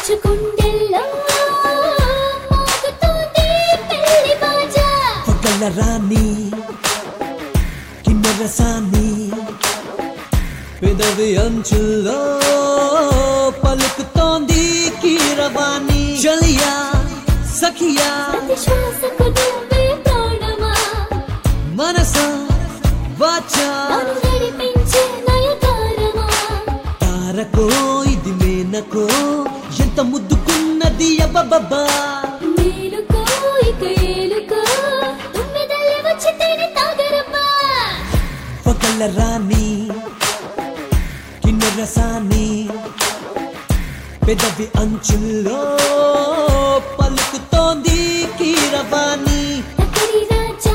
పడుచుకుండెల్లో మోగుతోంది పెళ్లి బాజా పగల రాణి కిన్నెరసాని పెదవి అంచుల్లో పలుకుతోంది కీరవాణి చలియా సఖియా ప్రతి శ్వాసకు నువ్వే ప్రాణమా మనస వాచా నన్ను నడిపించే నయగారమా తారకో ఇది మేనకో ఎంత ముద్దుకున్నది అబ్బబ్బా మేలుకో ఇక ఏలుకో తుమ్మెదల్లి వచ్చి తేనె తాగరమ్మా పగల రాణి కిన్నెరసాని పెదవి అంచుల్లో పలుకుతోంది కీరవాణి తక్కడి రాజా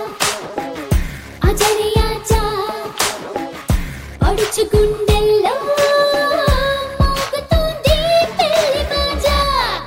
అజరి ఆజా పడుచుకుండెల్లో మోగుతోంది పెళ్లి బాజా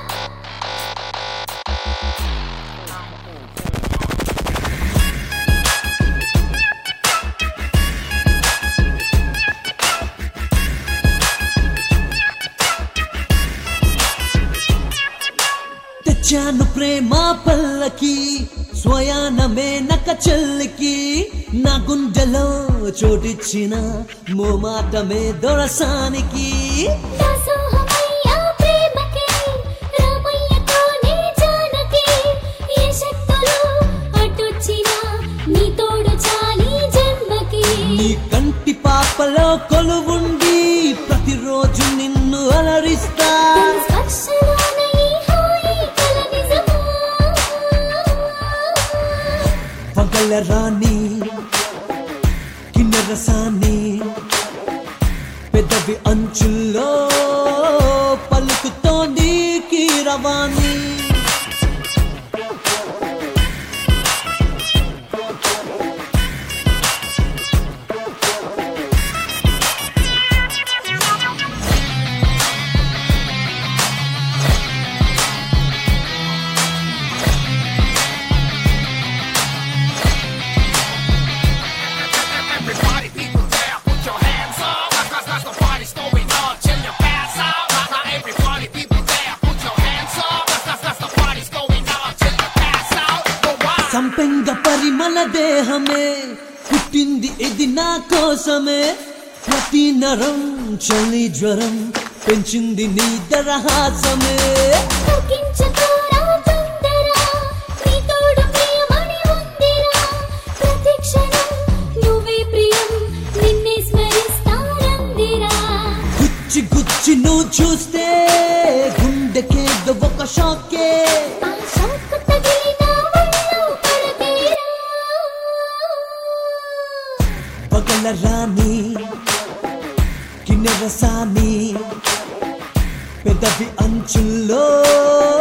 తెచ్చాను ప్రేమ పల్లకి స్వయానమే నక చెల్లికి నా గుండెలో చోటిచ్చిన మోమాటమే దొరసానికి దాసోహమయ్యా ప్రేమకి రామయ్యతోనే జానకి ఏ శక్తులు అడ్డొచ్చినా నీ తోడు చాలి జన్మకి నీ కంటి పాపలో కొలువుండి ప్రతిరోజు నిన్ను అలరిస్తా తన స్పర్శలోనే ఈ హాయి కల నిజమా పగల రాణి కిన్నెరసాని పెదవి అంచుల్లో పలుకుతోంది Keeravani Everybody, people there, put your hands up. Cause, cause, cause the party's going on till you pass out. Now, now, everybody, people there, put your hands up. Cause, cause, cause the party's going on till you pass out. Go wild. సంపెంగ పరిమళ దేహమే పుట్టింది ఇది నా కోసమే ప్రతి నరం చలి జ్వరం పెంచింది నీ దరహాసమే తగ్గించుకోరా తొందర నీ తోడు ప్రియమణి ఉందిరా ప్రతి క్షణం నువ్వే ప్రియం నిన్నే స్మరిస్తానందిరా గుచ్చి గుచ్చి నువ్వు చూస్తే గుండెకేదో ఒక షాకే ఆ షాకు తగిలిన ఒళ్ళు పడకేరా పగల రాణి కిన్నెరసాని పెదవి అంచుల్లో